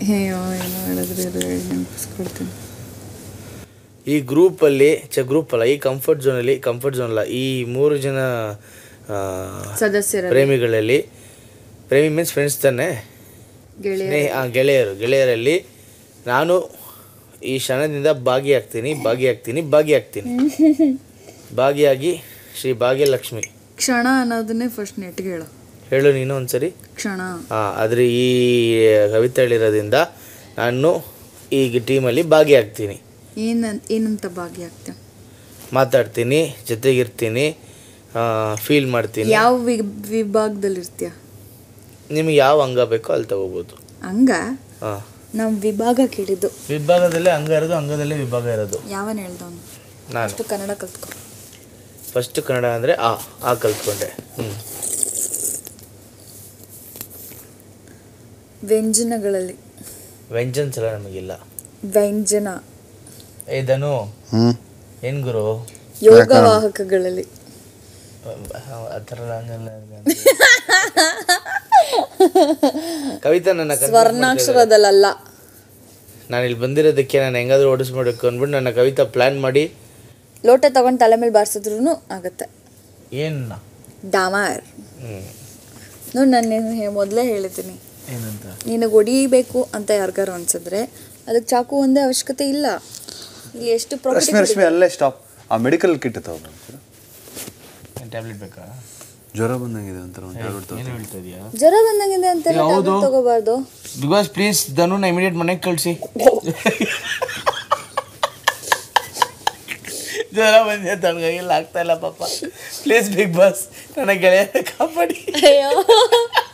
ಅಯ್ಯೋ ಏನು ಹೇಳಿದ್ರೆ ಇದು ಹೇಳಿ ನೆನಪಿಸ್ಕೊಳ್ತೀನಿ ಈ ಗ್ರೂಪಲ್ಲಿ ಚ ಗ್ರೂಪ್ ಅಲ್ಲ ಈ ಕಂಫರ್ಟ್ ಝೋನಲ್ಲಿ ಕಂಫರ್ಟ್ ಝೋನ್ ಅಲ್ಲ ಈ ಮೂರು ಜನ ಆ, ಸದಸ್ಯರ ಪ್ರೇಮಿಗಳಲ್ಲಿ ಪ್ರೇಮಿ ಮೀನ್ಸ್ ಫ್ರೆಂಡ್ಸ್ ತಾನೆ ಗೆಳೆಯ ಸ್ನೇಹ ಆ, ಗೆಳೆಯರು ಗೆಳೆಯರಲ್ಲಿ ನಾನು ಈ ಕ್ಷಣದಿಂದ ಭಾಗಿಯಾಗ್ತೀನಿ ಭಾಗಿಯಾಗ್ತೀನಿ ಭಾಗಿಯಾಗ್ತೀನಿ ಭಾಗಿಯಾಗಿ ಶ್ರೀ ಭಾಗ್ಯಲಕ್ಷ್ಮಿ ಕ್ಷಣ ಅನ್ನೋದನ್ನೇ ಫಸ್ಟ್ ನೆಟ್ಗೆ ಹೇಳು ಹೇಳು ನೀನು ಒಂದ್ಸರಿ ಕ್ಷಣ ಹಾಂ ಆದರೆ ಈ ಕವಿತೆ ಹೇಳಿರೋದ್ರಿಂದ ನಾನು ಈಗ ಟೀಮಲ್ಲಿ ಭಾಗಿಯಾಗ್ತೀನಿ ಏನಂತ ಏನಂತ ಭಾಗಿಯಾಗ್ತೀಯ ಮಾತಾಡ್ತೀನಿ ಜೊತೆಗಿರ್ತೀನಿ ಫೀಲ್ ಮಾಡ್ತೀನಿ ಯಾವ ವಿ ವಿಭಾಗದಲ್ಲಿ ಇರ್ತೀಯ ನಿಮಗೆ ಯಾವ ಅಂಗ ಬೇಕೋ ಅಲ್ಲಿ ತಗೋಬೋದು ಹಂಗ ಹಾಂ ನಾವು ವಿಭಾಗ ಕೇಳಿದ್ದು ವಿಭಾಗದಲ್ಲೇ ಅಂಗ ಇರೋದು ಅಂಗದಲ್ಲೇ ವಿಭಾಗ ಇರೋದು ಯಾವನ್ ಹೇಳ್ದವನು ನಾನು ಅಷ್ಟು ಕನ್ನಡ ಕಲ್ತ್ಕೊ ಫಸ್ಟ್ ಕನ್ನಡ ಅಂದರೆ ಆ ಆ ಕಲ್ತ್ಕೊಂಡೆ ಹ್ಞೂ ವ್ಯಂಜನಗಳಲ್ಲಿ ವ್ಯಂಜನ್ಸ್ ಎಲ್ಲ ನಮಗಿಲ್ಲ ವ್ಯಂಜನ ಏ ಧನು ಹ್ಞೂ ಏನು ಗುರು ಯೋಗವಾಹಕಗಳಲ್ಲಿ ಆ ಥರ ಹಂಗಲ್ಲ ಕವಿತಾ ನನ್ನ ವರ್ಣಾಕ್ಷರದಲ್ಲ ನಾನು ಇಲ್ಲಿ ಬಂದಿರೋದಕ್ಕೆ ನಾನು ಹೆಂಗಾದ್ರೂ ಓಡಿಸ್ಬೇಕು ಅಂದ್ಬಿಟ್ಟು ನನ್ನ ಕವಿತಾ ಪ್ಲ್ಯಾನ್ ಮಾಡಿ ಲೋಟ ತಗೊಂಡು ತಲೆ ಮೇಲೆ ಬಾರಿಸಿದ್ರು ಆಗತ್ತೆ ಏನು ಡಾಮಾರ್ ಹ್ಞೂ ನೋಡಿ ನಾನು ನಿನ್ಗೆ ಮೊದಲೇ ಹೇಳಿದ್ದೀನಿ ಏನಂತ ನಿನಗೆ ಹೊಡಿಬೇಕು ಅಂತ ಯಾರಿಗಾರು ಅನ್ಸಿದ್ರೆ ಅದಕ್ಕೆ ಚಾಕು ಒಂದೇ ಅವಶ್ಯಕತೆ ಇಲ್ಲ ಇಲ್ಲಿ ಎಷ್ಟು ರಶ್ಮಿ ಪ್ರಾಫಿಟ್ ರಶ್ಮಿ ಅಲ್ಲೇ ಸ್ಟಾಪ್ ಆ ಮೆಡಿಕಲ್ ಕಿಟ್ ತಗೊಂಡು ಟ್ಯಾಬ್ಲೆಟ್ ಬೇಕಾ ಜ್ವರ ಬಂದಂಗಿದೆ ಒಂಥರ ಒಂದು ಟ್ಯಾಬ್ಲೆಟ್ ಏನು ಹೇಳ್ತಾ ಇದೆಯಾ ಜ್ವರ ಬಂದಂಗಿದೆ ಅಂತೆಲ್ಲ tablet ತಗೋಬಾರ್ದು ಬಿಕಾಸ್ ಪ್ಲೀಸ್ ಧನುನ ಇಮಿಡಿಯೇಟ್ ಮನೆಗೆ ಕಳಿಸಿ ಜ್ವರ ಬಂದಿದೆ ತನಗಾಗಿಲ್ಲ ಆಗ್ತಾ ಇಲ್ಲ ಪಾಪ ಪ್ಲೀಸ್ ಬಿಗ್ ಬಾಸ್ ನನ್ನ ಗೆಳೆಯ ಕಾಪಾಡಿ ಅಯ್ಯೋ